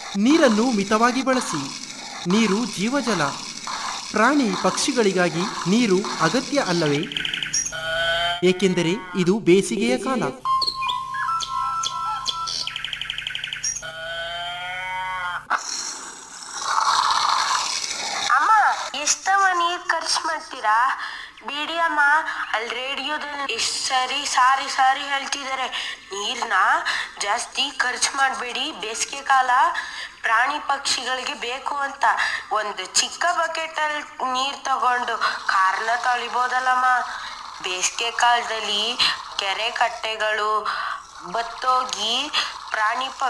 ನೀರನ್ನು ಮಿತವಾಗಿ ಬಳಸಿ ನೀರು ಜೀವಜಲ ಪ್ರಾಣಿ ಪಕ್ಷಿಗಳಿಗಾಗಿ ನೀರು ಅಗತ್ಯ ಅಲ್ಲವೇ ಏಕೆಂದರೆ ಇದು ಬೇಸಿಗೆಯ ಕಾಲ ಅಮ್ಮ ಎಷ್ಟವ ನೀರ್ ಖರ್ಚು ಮಾಡ್ತೀರಾ ಬಿಡಿ ಅಮ್ಮ ಅಲ್ಲಿ ರೇಡಿಯೋದಲ್ಲಿ ಎಷ್ಟು ಸರಿ ಸಾರಿ ಸಾರಿ ಹೇಳ್ತಿದ್ದಾರೆ ನೀರ್ನ ಜಾಸ್ತಿ ಖರ್ಚು ಮಾಡಬೇಡಿ ಬೇಸಿಗೆ ಕಾಲ ಪ್ರಾಣಿ ಪಕ್ಷಿಗಳಿಗೆ ಬೇಕು ಅಂತ ಒಂದು ಚಿಕ್ಕ ಬಕೆಟಲ್ಲಿ ನೀರು ತಗೊಂಡು ಕಾರ್ನ ತೊಳಿಬೋದಲ್ಲಮ್ಮ ಬೇಸಿಗೆ ಕಾಲದಲ್ಲಿ ಕೆರೆ ಕಟ್ಟೆಗಳು ಬತ್ತೋಗಿ ಪ್ರಾಣಿ ಪ